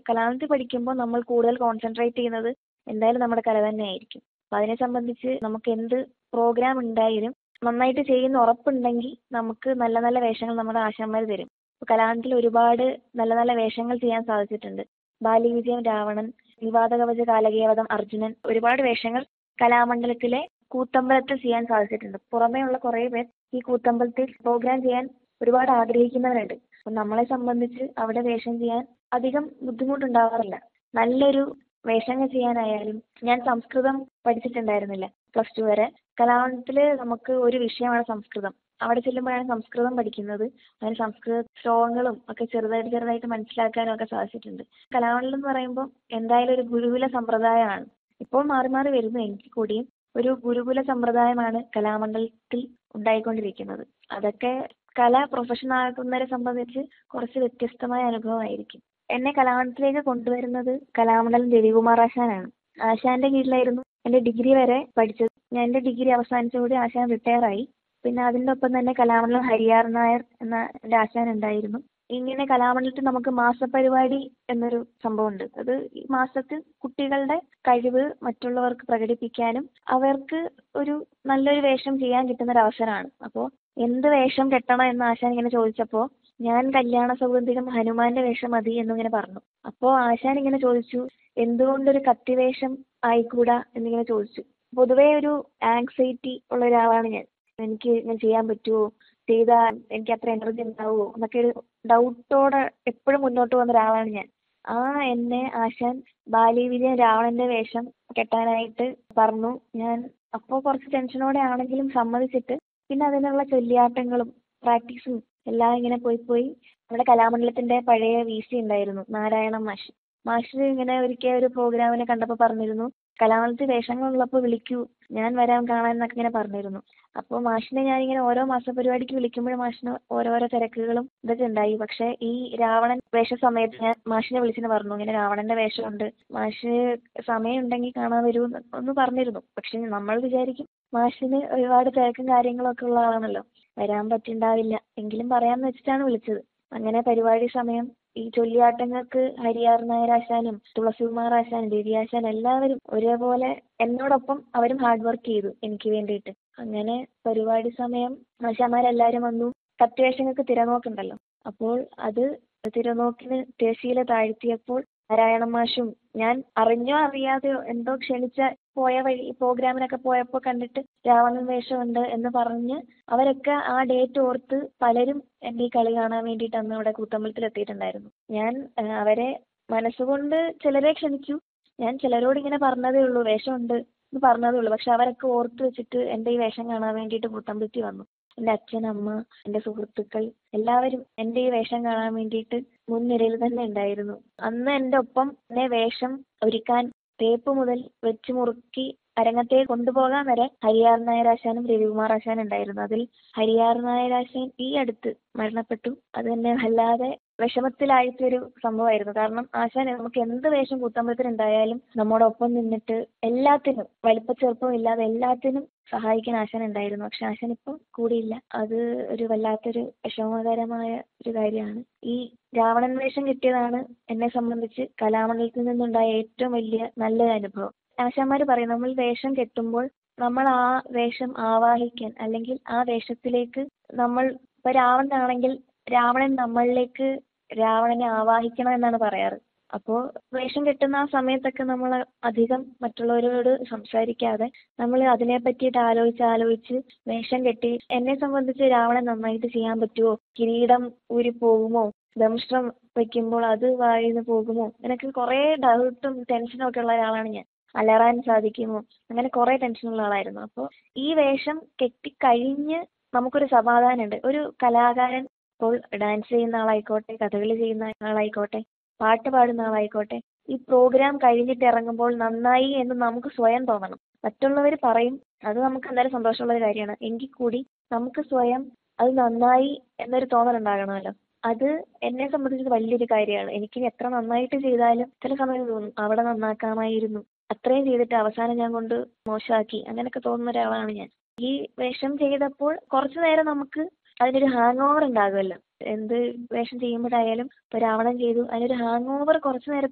കലാമണ്ഡലത്തിൽ പഠിക്കുമ്പോൾ നമ്മൾ കൂടുതൽ കോൺസെൻട്രേറ്റ് ചെയ്യുന്നത് എന്തായാലും നമ്മുടെ കല തന്നെയായിരിക്കും അപ്പോൾ അതിനെ സംബന്ധിച്ച് നമുക്ക് എന്ത് പ്രോഗ്രാം ഉണ്ടായാലും നന്നായിട്ട് ചെയ്യുമെന്ന് ഉറപ്പുണ്ടെങ്കിൽ നമുക്ക് നല്ല നല്ല വേഷങ്ങൾ നമ്മുടെ ആശാന്മാർ തരും ഇപ്പോൾ കലാമണ്ഡലത്തിൽ ഒരുപാട് നല്ല നല്ല വേഷങ്ങൾ ചെയ്യാൻ സാധിച്ചിട്ടുണ്ട് ബാല്യവിജയം രാവണൻ വിവാദകവച കാലകേവതം അർജുനൻ ഒരുപാട് വേഷങ്ങൾ കലാമണ്ഡലത്തിലെ കൂത്തമ്പലത്തിൽ ചെയ്യാൻ സാധിച്ചിട്ടുണ്ട് പുറമേ ഉള്ള കുറേ പേർ ഈ കൂത്തമ്പലത്തിൽ പ്രോഗ്രാം ചെയ്യാൻ ഒരുപാട് ആഗ്രഹിക്കുന്നവരുണ്ട് അപ്പം നമ്മളെ സംബന്ധിച്ച് അവിടെ വേഷം ചെയ്യാൻ അധികം ബുദ്ധിമുട്ടുണ്ടാവാറില്ല നല്ലൊരു വേഷങ്ങൾ ചെയ്യാനായാലും ഞാൻ സംസ്കൃതം പഠിച്ചിട്ടുണ്ടായിരുന്നില്ല പ്ലസ് ടു വരെ കലാമണ്ഡലത്തിൽ നമുക്ക് ഒരു വിഷയമാണ് സംസ്കൃതം അവിടെ ചെല്ലുമ്പോഴാണ് സംസ്കൃതം പഠിക്കുന്നത് അതിന് സംസ്കൃത ശ്ലോകങ്ങളും ഒക്കെ ചെറുതായിട്ട് ചെറുതായിട്ട് മനസ്സിലാക്കാനും ഒക്കെ സാധിച്ചിട്ടുണ്ട് കലാമണ്ഡലം എന്ന് പറയുമ്പോൾ എന്തായാലും ഒരു ഗുരുകുല സമ്പ്രദായമാണ് ഇപ്പോൾ മാറി മാറി വരുന്നു എങ്കിൽ കൂടിയും ഒരു ഗുരുകുല സമ്പ്രദായമാണ് കലാമണ്ഡലത്തിൽ ഉണ്ടായിക്കൊണ്ടിരിക്കുന്നത് അതൊക്കെ കല പ്രൊഫഷൻ ആക്കുന്നവരെ സംബന്ധിച്ച് കുറച്ച് വ്യത്യസ്തമായ അനുഭവമായിരിക്കും എന്നെ കലാമണ്ഡലത്തിലേക്ക് കൊണ്ടുവരുന്നത് കലാമണ്ഡലം രവികുമാർ ആശാനാണ് ആശാന്റെ കീഴിലായിരുന്നു എൻ്റെ ഡിഗ്രി വരെ പഠിച്ചത് ഞാൻ എൻ്റെ ഡിഗ്രി അവസാനിച്ചതോടെ ആശാൻ റിട്ടയർ ആയി പിന്നെ അതിൻ്റെ ഒപ്പം തന്നെ കലാമണ്ഡലം ഹരിയാർ നായർ എന്ന എൻ്റെ ആശാൻ ഉണ്ടായിരുന്നു ഇങ്ങനെ കലാമണ്ഡലത്തിൽ നമുക്ക് മാസപരിപാടി എന്നൊരു സംഭവമുണ്ട് അത് ഈ മാസത്തിൽ കുട്ടികളുടെ കഴിവ് മറ്റുള്ളവർക്ക് പ്രകടിപ്പിക്കാനും അവർക്ക് ഒരു നല്ലൊരു വേഷം ചെയ്യാൻ കിട്ടുന്ന ഒരു അവസരമാണ് അപ്പോൾ എന്ത് വേഷം കെട്ടണം എന്ന് ആശാൻ ഇങ്ങനെ ചോദിച്ചപ്പോൾ ഞാൻ കല്യാണ സൗഗന്ധികം ഹനുമാന്റെ വേഷം മതി എന്നിങ്ങനെ പറഞ്ഞു അപ്പോൾ ആശാൻ ഇങ്ങനെ ചോദിച്ചു എന്തുകൊണ്ടൊരു കത്തിവേഷം ആയിക്കൂടാ എന്നിങ്ങനെ ചോദിച്ചു പൊതുവേ ഒരു ആങ്സൈറ്റി ഉള്ള ഒരാളാണ് ഞാൻ എനിക്ക് ഇങ്ങനെ ചെയ്യാൻ പറ്റുമോ ചെയ്താൽ എനിക്ക് അത്ര എനർജി ഉണ്ടാവുമോ എന്നൊക്കെ ഒരു ഡൗട്ടോടെ എപ്പോഴും മുന്നോട്ട് വന്ന ഒരാളാണ് ഞാൻ ആ എന്നെ ആശാൻ ബാല്യവിജയൻ രാവണന്റെ വേഷം കെട്ടാനായിട്ട് പറഞ്ഞു ഞാൻ അപ്പോൾ കുറച്ച് ടെൻഷനോടെ ആണെങ്കിലും സമ്മതിച്ചിട്ട് പിന്നെ അതിനുള്ള ചൊല്ലിയാട്ടങ്ങളും പ്രാക്ടീസും എല്ലാം ഇങ്ങനെ പോയി പോയി നമ്മുടെ കലാമണ്ഡലത്തിന്റെ പഴയ വി സി ഉണ്ടായിരുന്നു നാരായണൻ മാഷ് മാഷ് ഇങ്ങനെ ഒരിക്കൽ ഒരു പ്രോഗ്രാമിനെ കണ്ടപ്പോൾ പറഞ്ഞിരുന്നു കലാമണ്ഡലത്തിൽ വേഷങ്ങളുള്ളപ്പോൾ വിളിക്കൂ ഞാൻ വരാം കാണാൻ എന്നൊക്കെ ഇങ്ങനെ പറഞ്ഞിരുന്നു അപ്പോൾ മാഷിനെ ഞാനിങ്ങനെ ഓരോ മാസപരിപാടിക്ക് വിളിക്കുമ്പോഴും മാഷിന് ഓരോരോ തിരക്കുകളും ഇതൊക്കെ ഉണ്ടായി പക്ഷേ ഈ രാവണൻ വേഷ സമയത്ത് ഞാൻ മാഷിനെ വിളിച്ചിട്ട് പറഞ്ഞു ഇങ്ങനെ രാവണന്റെ വേഷമുണ്ട് മാഷ് സമയം ഉണ്ടെങ്കിൽ കാണാൻ വരൂ എന്ന് പറഞ്ഞിരുന്നു പക്ഷെ നമ്മൾ വിചാരിക്കും മാഷിന് ഒരുപാട് തിരക്കും കാര്യങ്ങളൊക്കെ ഉള്ള ആളാണല്ലോ വരാൻ പറ്റുണ്ടാവില്ല എങ്കിലും പറയാമെന്ന് വെച്ചിട്ടാണ് വിളിച്ചത് അങ്ങനെ പരിപാടി സമയം ഈ ചൊല്ലിയാട്ടങ്ങൾക്ക് ഹരിയാർ നായർ ആശാനും തുളസികുമാർ ആശാനും രവി ആശാൻ എല്ലാവരും ഒരേപോലെ എന്നോടൊപ്പം അവരും ഹാർഡ് വർക്ക് ചെയ്തു എനിക്ക് വേണ്ടിയിട്ട് അങ്ങനെ പരിപാടി സമയം ആശാന്മാരെല്ലാവരും വന്നു കത്തിവേഷങ്ങൾക്ക് തിരനോക്കുണ്ടല്ലോ അപ്പോൾ അത് തിരനോക്കിന് തിരശ്ശീല താഴ്ത്തിയപ്പോൾ നാരായണ മാഷും ഞാൻ അറിഞ്ഞോ അറിയാതെയോ എന്തോ ക്ഷണിച്ച പോയ വഴി പ്രോഗ്രാമിനൊക്കെ പോയപ്പോൾ കണ്ടിട്ട് രാവണൻ വേഷമുണ്ട് എന്ന് പറഞ്ഞ് അവരൊക്കെ ആ ഡേറ്റ് ഓർത്ത് പലരും എൻ്റെ ഈ കളി കാണാൻ വേണ്ടിയിട്ട് അന്ന് ഇവിടെ കൂത്തമ്പലത്തിൽ എത്തിയിട്ടുണ്ടായിരുന്നു ഞാൻ അവരെ മനസ്സുകൊണ്ട് ചിലരെ ക്ഷണിച്ചു ഞാൻ ചിലരോട് ഇങ്ങനെ പറഞ്ഞതേ ഉള്ളൂ വേഷമുണ്ട് എന്ന് പറഞ്ഞതേ ഉള്ളൂ പക്ഷെ അവരൊക്കെ ഓർത്ത് വെച്ചിട്ട് എൻ്റെ ഈ വേഷം കാണാൻ വേണ്ടിയിട്ട് കൂത്തമ്പലത്തിൽ വന്നു എൻ്റെ അച്ഛൻ അമ്മ എൻ്റെ സുഹൃത്തുക്കൾ എല്ലാവരും എൻ്റെ ഈ വേഷം കാണാൻ വേണ്ടിയിട്ട് മുൻനിരയിൽ തന്നെ ഉണ്ടായിരുന്നു അന്ന് എൻ്റെ ഒപ്പം എന്നെ വേഷം ഒരുക്കാൻ തേപ്പ് മുതൽ വെച്ച് മുറുക്കി അരങ്ങത്തേക്ക് കൊണ്ടുപോകാൻ വരെ ഹരിയാർ നായരാശാനും രവികുമാർ ആശാനും ഉണ്ടായിരുന്നു അതിൽ ഹരിയാർ നായരാശാൻ ഈ അടുത്ത് മരണപ്പെട്ടു അത് എന്നെ വല്ലാതെ വിഷമത്തിലാഴ്ത്തിയൊരു സംഭവമായിരുന്നു കാരണം ആശാൻ നമുക്ക് എന്ത് വേഷം കൂത്തമ്പലത്തിൽ ഉണ്ടായാലും നമ്മുടെ ഒപ്പം നിന്നിട്ട് എല്ലാത്തിനും വലിപ്പച്ചെറുപ്പം ഇല്ലാതെ എല്ലാത്തിനും സഹായിക്കാൻ ആശാൻ ഉണ്ടായിരുന്നു പക്ഷെ ആശാൻ ഇപ്പം കൂടിയില്ല അത് ഒരു വല്ലാത്തൊരു വിഷമകരമായ ഒരു കാര്യമാണ് ഈ രാവണൻ വേഷം കിട്ടിയതാണ് എന്നെ സംബന്ധിച്ച് കലാമണ്ഡലത്തിൽ നിന്നുണ്ടായ ഏറ്റവും വലിയ നല്ലൊരു അനുഭവം ആശാന്മാർ പറയും നമ്മൾ വേഷം കെട്ടുമ്പോൾ നമ്മൾ ആ വേഷം ആവാഹിക്കാൻ അല്ലെങ്കിൽ ആ വേഷത്തിലേക്ക് നമ്മൾ ഇപ്പൊ രാവണനാണെങ്കിൽ രാവണൻ നമ്മളിലേക്ക് രാവണനെ ആവാഹിക്കണം എന്നാണ് പറയാറ് അപ്പോൾ വേഷം കെട്ടുന്ന ആ സമയത്തൊക്കെ നമ്മൾ അധികം മറ്റുള്ളവരോട് സംസാരിക്കാതെ നമ്മൾ അതിനെ പറ്റിയിട്ട് ആലോചിച്ച് ആലോചിച്ച് വേഷം കെട്ടി എന്നെ സംബന്ധിച്ച് രാവണൻ നന്നായിട്ട് ചെയ്യാൻ പറ്റുമോ കിരീടം ഊരി പോകുമോ ദംഷ്ട്രം വെക്കുമ്പോൾ അത് വായിന്ന് പോകുമോ എനിക്ക് കുറേ ഡൗട്ടും ടെൻഷനും ഒക്കെ ഉള്ള ഒരാളാണ് ഞാൻ അലറാൻ സാധിക്കുമോ അങ്ങനെ കുറേ ടെൻഷനുള്ള ആളായിരുന്നു അപ്പോൾ ഈ വേഷം കെട്ടിക്കഴിഞ്ഞ് നമുക്കൊരു സമാധാനമുണ്ട് ഒരു കലാകാരൻ ഇപ്പോൾ ഡാൻസ് ചെയ്യുന്ന ആളായിക്കോട്ടെ കഥകളി ചെയ്യുന്ന ആളായിക്കോട്ടെ പാട്ട് പാടുന്ന ആളായിക്കോട്ടെ ഈ പ്രോഗ്രാം കഴിഞ്ഞിട്ട് ഇറങ്ങുമ്പോൾ നന്നായി എന്ന് നമുക്ക് സ്വയം തോന്നണം മറ്റുള്ളവർ പറയും അത് നമുക്ക് എന്തായാലും സന്തോഷമുള്ള ഒരു കാര്യമാണ് എങ്കിൽ കൂടി നമുക്ക് സ്വയം അത് നന്നായി എന്നൊരു തോന്നലുണ്ടാകണമല്ലോ അത് എന്നെ സംബന്ധിച്ച് വലിയൊരു കാര്യമാണ് എനിക്കിനി എത്ര നന്നായിട്ട് ചെയ്താലും ചില സമയം തോന്നും അവിടെ നന്നാക്കാമായിരുന്നു അത്രയും ചെയ്തിട്ട് അവസാനം ഞാൻ കൊണ്ട് മോശമാക്കി അങ്ങനെയൊക്കെ തോന്നുന്ന ഒരാളാണ് ഞാൻ ഈ വേഷം ചെയ്തപ്പോൾ കുറച്ചു നേരം നമുക്ക് അതിനൊരു ഹാങ് ഓവർ ഉണ്ടാകുമല്ലോ എന്ത് വേഷം ചെയ്യുമ്പോഴായാലും ഇപ്പൊ രാവണൻ ചെയ്തു അതിനൊരു ഹാങ് ഓവർ കുറച്ചു നേരം